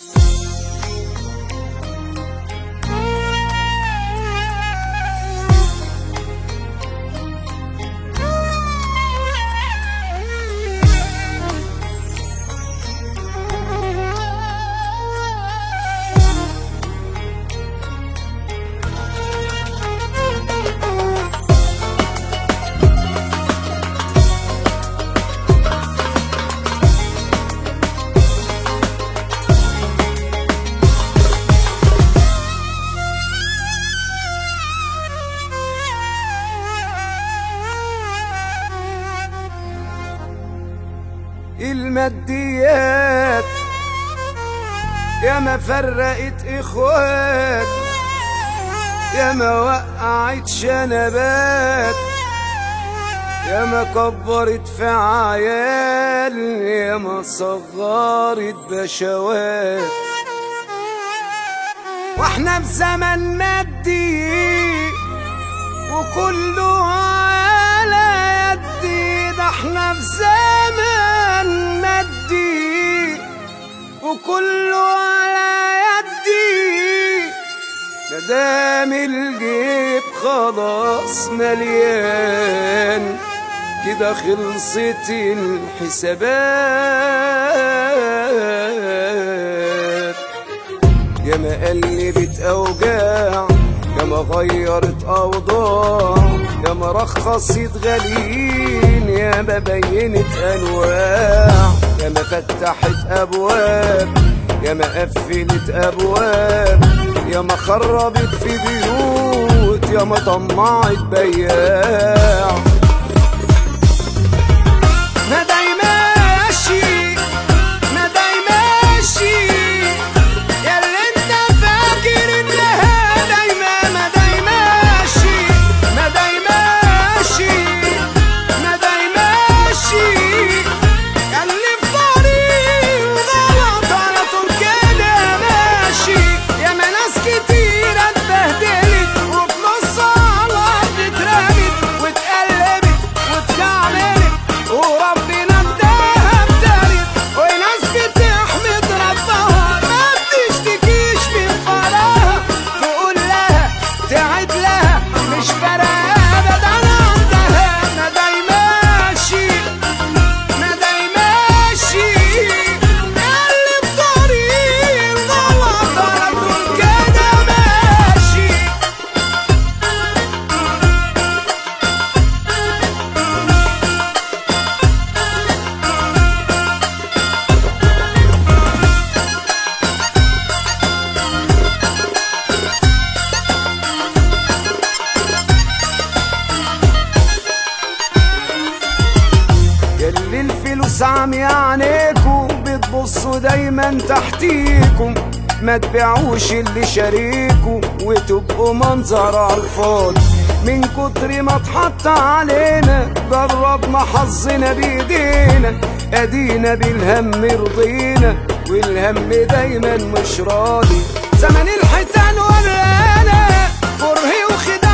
الماديات يا ما فرقت اخوات يا ما وقعت شنبات يا ما كبرت في عيال يا ما صغرت بشوات واحنا في زمن مادي وكله على يدي ده احنا في زمن مادي وكله على يدي مدام الجيب خلاص مليان كده خلصت الحسابات يا ما قلبت اوجاع يا ما غيرت اوضاع يا ما رخصت غاليين يا ما بينت انواع يا ما فتحت ابواب يا ما قفلت ابواب يا ما خربت في بيوت يا ما طمعت بياع ما داي ماشي ما داي ماشي يا اللي انت فاكر انها دايما ما داي ماشي ما داي ماشي ما داي ماشي يا اللي في طريق غلط على طول كده ماشي يا ما ناس كتير اتبهدلت وفي نص الارض اترمت واتقلبت واتكعبلت وربنا اداها بدارت وناس بتحمد ربها ما بتشتكيش من فرها تقول لها تعد لها مش فارقة ابدا عندها ما داي ماشي ما داي ماشي اللي بطريق غلط على طول كده ماشي ياللي الفلوس عمي عينيكوا بتبصوا دايما تحتيكم ما تبيعوش اللي شاريكوا وتبقوا منظر عالفاضي من كتر ما اتحط علينا جربنا حظنا بايدينا ادينا بالهم رضينا والهم دايما مش راضي زمن الحيتان ورانا كره وخداع